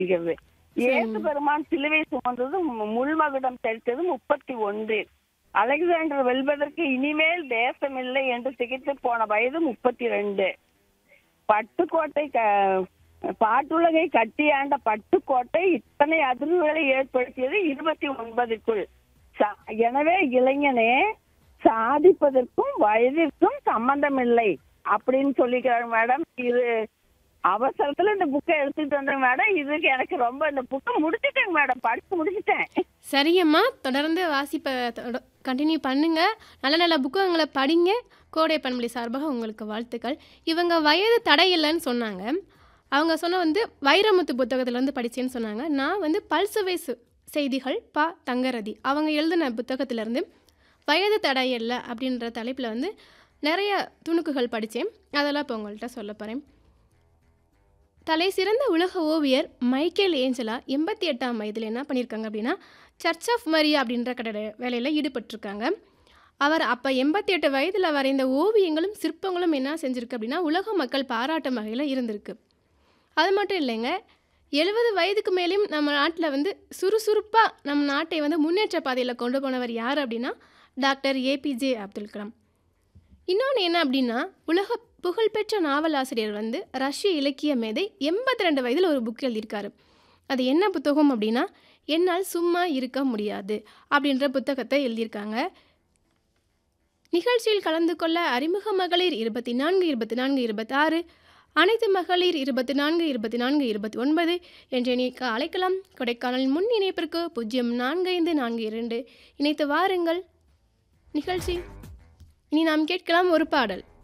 இருக்கிறது இயேசு பெருமான் சிலுவை சுமந்தது மு- முள்மகுடம் தெரித்தது முப்பத்தி ஒன்று அலெக்சாண்டர் வெல்வதற்கு இனிமேல் தேசமில்லை என்று திகைத்து போன வயது முப்பத்தி ரெண்டு பட்டுக்கோட்டை க- பாட்டுலகை கட்டியாண்ட பட்டுக்கோட்டை இத்தனை அதிர்வுகளை ஏற்படுத்தியது இருபத்தி ஒன்பதுக்குள் ச- எனவே இளைஞனே சாதிப்பதற்கும் வயதிற்கும் சம்பந்தமில்லை அப்படின்னு சொல்லிக்கிறாங்க மேடம் இது அவசரத்துல இந்த புக்கை எடுத்துட்டு வந்தேன் மேடம் இதுக்கு எனக்கு ரொம்ப இந்த புக்கை முடிச்சிட்டேங்க மேடம் படிச்சு முடிச்சிட்டேன் சரியம்மா தொடர்ந்து வாசிப்பை கண்டினியூ பண்ணுங்க நல்ல நல்ல புக்குங்களை படிங்க கோடை பண்புலி சார்பாக உங்களுக்கு வாழ்த்துக்கள் இவங்க வயது தடை இல்லைன்னு சொன்னாங்க அவங்க சொன்ன வந்து வைரமுத்து புத்தகத்திலேருந்து படித்தேன்னு சொன்னாங்க நான் வந்து பல்சுவை சு- செய்திகள் பா தங்கரதி அவங்க எழுதின புத்தகத்திலேருந்து வயது தடை இல்லை அப்படின்ற தலைப்பில் வந்து நிறைய துணுக்குகள் படித்தேன் அதெல்லாம் இப்போ உங்கள்கிட்ட சொல்ல போகிறேன் தலை சிறந்த உலக ஓவியர் மைக்கேல் ஏஞ்சலா எண்பத்தி எட்டாம் வயதில் என்ன பண்ணியிருக்காங்க அப்படின்னா சர்ச் ஆஃப் மரியா அப்படின்ற கட்டட வேலையில் ஈடுபட்டிருக்காங்க அவர் அப்போ எண்பத்தி எட்டு வயதில் வரைந்த ஓவியங்களும் சிற்பங்களும் என்ன செஞ்சுருக்கு அப்படின்னா உலக மக்கள் பாராட்டும் வகையில் இருந்திருக்கு அது மட்டும் இல்லைங்க எழுபது வயதுக்கு மேலேயும் நம்ம நாட்டில் வந்து சுறுசுறுப்பாக நம்ம நாட்டை வந்து முன்னேற்ற பாதையில் கொண்டு போனவர் யார் அப்படின்னா டாக்டர் ஏபிஜே அப்துல் கலாம் இன்னொன்று என்ன அப்படின்னா உலக புகழ்பெற்ற நாவலாசிரியர் வந்து ரஷ்ய இலக்கிய மேதை எண்பத்தி ரெண்டு வயதில் ஒரு புக் எழுதியிருக்காரு அது என்ன புத்தகம் அப்படின்னா என்னால் சும்மா இருக்க முடியாது அப்படின்ற புத்தகத்தை எழுதியிருக்காங்க நிகழ்ச்சியில் கலந்து கொள்ள அறிமுக மகளிர் இருபத்தி நான்கு இருபத்தி நான்கு இருபத்தாறு அனைத்து மகளிர் இருபத்தி நான்கு இருபத்தி நான்கு இருபத்தி ஒன்பது என்ற இணைக்க அழைக்கலாம் கொடைக்கானல் முன் இணைப்பிற்கு பூஜ்ஜியம் நான்கு ஐந்து நான்கு இரண்டு இணைத்து வாருங்கள் நிகழ்ச்சி இனி நாம் கேட்கலாம் ஒரு பாடல்